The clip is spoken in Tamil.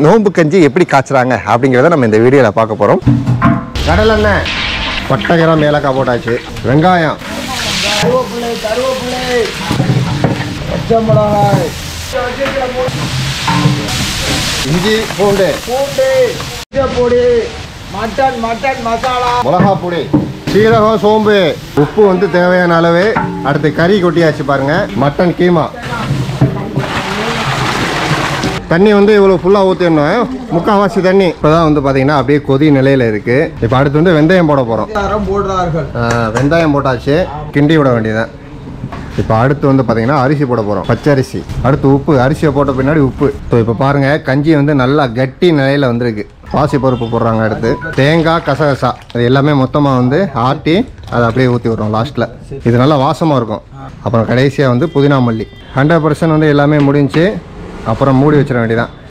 நோம்பு கஞ்சி எப்படி காய்ச்சுறாங்க அப்படிங்கிறத நம்ம இந்த வீடியோவில் பார்க்க போகிறோம் கடலெண்ணெய் பட்டகிரம் ஏலக்காய் போட்டாச்சு வெங்காயம் கருவேப்பிள்ளை கருவேப்பிள்ளை பச்சை மிளகாய் இஞ்சி பூண்டு பூண்டு மஞ்சள் பொடி மட்டன் மட்டன் மசாலா மிளகா பொடி சீரகம் சோம்பு உப்பு வந்து தேவையான அளவு அடுத்து கறி கொட்டியாச்சு பாருங்க மட்டன் கீமா தண்ணி வந்து இவ்வளோ ஃபுல்லாக ஊற்றிடணும் முக்கால்வாசி தண்ணி இப்போ தான் வந்து பார்த்தீங்கன்னா அப்படியே கொதி நிலையில் இருக்குது இப்போ அடுத்து வந்து வெந்தயம் போட போகிறோம் தரம் போடுறார்கள் வெங்காயம் போட்டாச்சு கிண்டி விட வேண்டியதான் இப்போ அடுத்து வந்து பார்த்தீங்கன்னா அரிசி போட போகிறோம் பச்சரிசி அடுத்து உப்பு அரிசியை போட்ட பின்னாடி உப்பு ஸோ இப்போ பாருங்கள் கஞ்சி வந்து நல்லா கட்டி நிலையில் வந்திருக்கு பாசி பருப்பு போடுறாங்க அடுத்து தேங்காய் கசகசா இது எல்லாமே மொத்தமாக வந்து ஆட்டி அதை அப்படியே ஊற்றி விட்றோம் லாஸ்ட்டில் இது நல்லா வாசமாக இருக்கும் அப்புறம் கடைசியாக வந்து புதினா மல்லி ஹண்ட்ரட் பர்சன்ட் வந்து எல்லாமே முடிஞ்சு அப்புறம் மூடி வச்சிட வேண்டியதான்